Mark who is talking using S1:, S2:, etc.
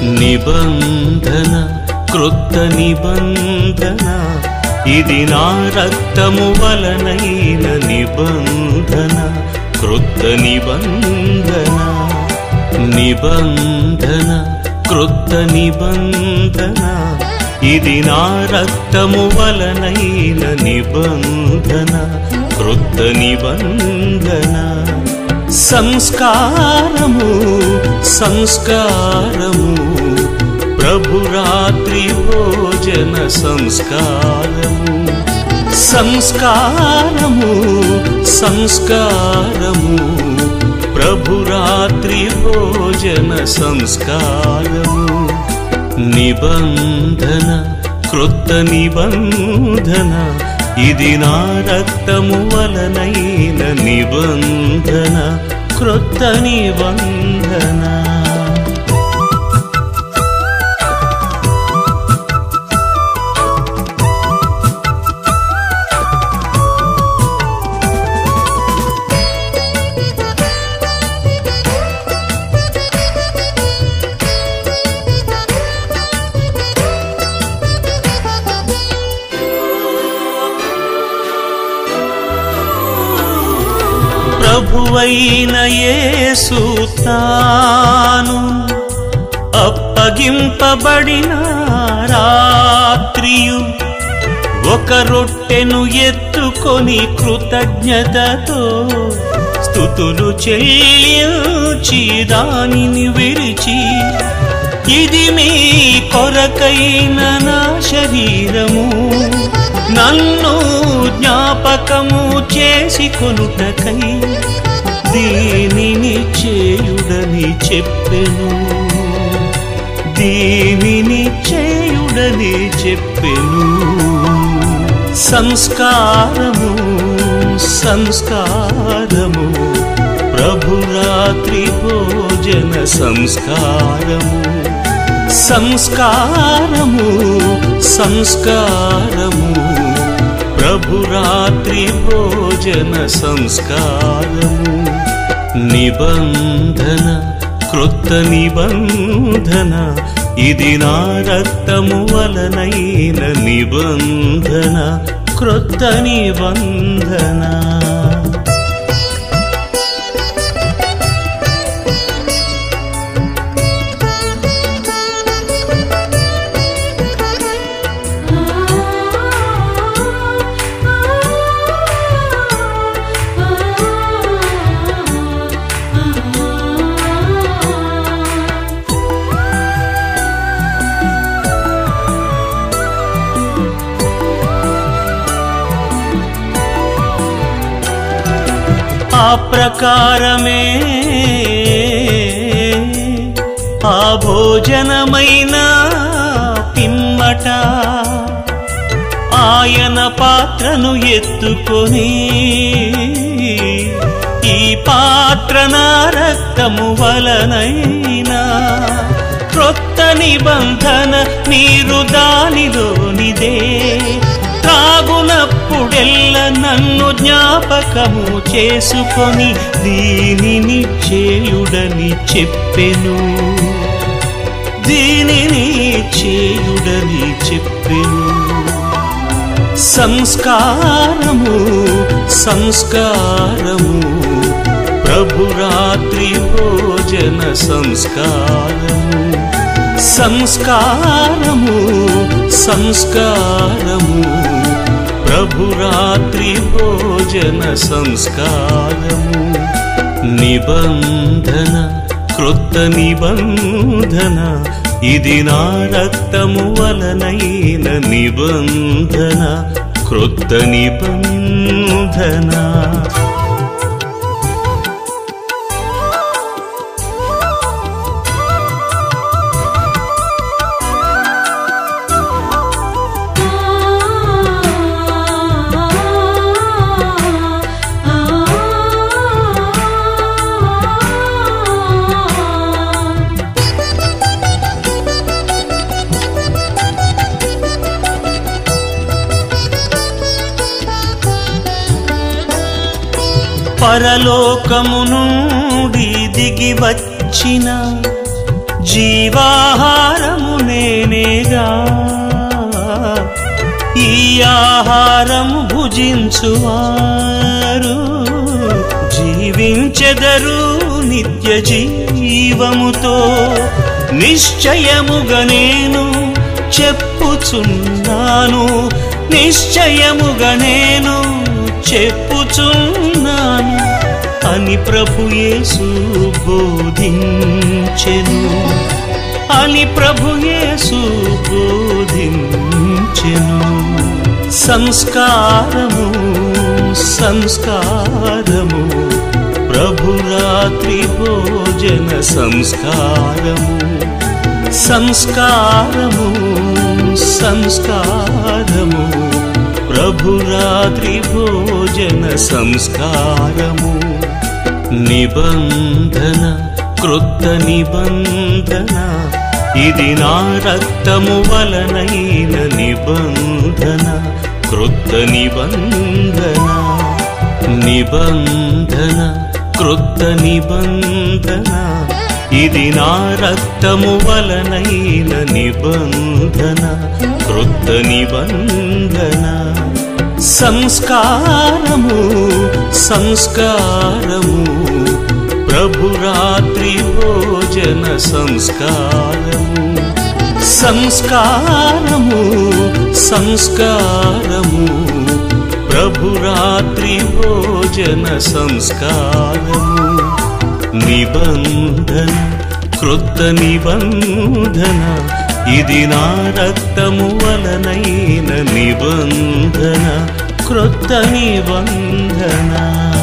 S1: నిబంధన క్రొత్త నిబంధన ఇది నా రక్తము వలనైన నిబంధన క్రొత్త నిబంధన నిబంధన క్రొత్త నిబంధన ఇది నా రక్తము వలనైన నిబంధన క్రొత్త నిబంధన సంస్కారము సంస్కారము ప్రభురాత్రి భోజన సంస్కారము సంస్కారము సంస్కారము ప్రభురాత్రి భోజన సంస్కారము నిబంధన క్రొత్త నిబంధన ఇది నా రక్తము వలనైన నిబంధన క్రొత్త నిబంధన ప్రభువైన యేసు తాను అప్పగింపబడిన రాత్రియు ఒక రొట్టెను ఎత్తుకొని కృతజ్ఞతతో స్థుతులు చెల్లించి దానిని విరిచి ఇది మీ కొరకైన నా శరీరము నన్ను జ్ఞాపకము చేసి కొనుటకై దీనిని చేయుడని చెప్పెను దీనిని చేయుడని చెప్పెను సంస్కారము సంస్కారము ప్రభురాత్రి భోజన సంస్కారము సంస్కారము సంస్కారము ప్రభురాత్రి భోజన సంస్కారము నిబంధన క్రొత్త నిబంధన ఇది నా రక్తము వలనైన నిబంధన క్రొత్త నిబంధన ఆ ప్రకారమే ఆ భోజనమైన పిమ్మట ఆయన పాత్రను ఎత్తుకొని ఈ పాత్ర నా రక్తము వలనైనా క్రొత్త నిబంధన నీరు దానిలోనిదే త్రాగునప్పుడెల్ల నన్ను జ్ఞాపకము చేసుకొని దీనిని చేయుడని చెప్పెను దీనిని చేయుడని చెప్పెను సంస్కారము సంస్కారము ప్రభురాత్రి భోజన సంస్కారము సంస్కారము సంస్కారము ప్రభురాత్రి భోజన సంస్కారము నిబంధన క్రొత్త నిబంధన ఇది నా రక్తము వలనైన నిబంధన క్రొత్త నిబంధన పరలోకము నుండి దిగి వచ్చిన జీవాహారమైన ఆహారం భుజించువారు జీవించెదరు నిత్య జీవముతో నిశ్చయముగా నేను చెప్పుచున్నాను నిశ్చయముగా నేను చెప్పుచున్నాను అని ప్రభు యేసు బోధించెను అని ప్రభు యేసు బోధించెను సంస్కారము సంస్కారము ప్రభు రాత్రి భోజన సంస్కారము సంస్కారము సంస్కారము ప్రభు రాత్రి భోజన సంస్కారము నిబంధన క్రొత్త నిబంధన ఇది నా రక్తము వలనైన నిబంధన క్రొత్త నిబంధన నిబంధన క్రొత్త నిబంధన ఇది నా రక్తము వలనైన నిబంధన క్రొత్త నిబంధన సంస్కారము సంస్కారము ప్రభు రాత్రి భోజన సంస్కారము సంస్కారము సంస్కారము ప్రభు రాత్రి భోజన సంస్కారము నిబంధన క్రొత్త నిబంధన ఇది నా రక్తము వలనైన నిబంధన క్రొత్త నిబంధన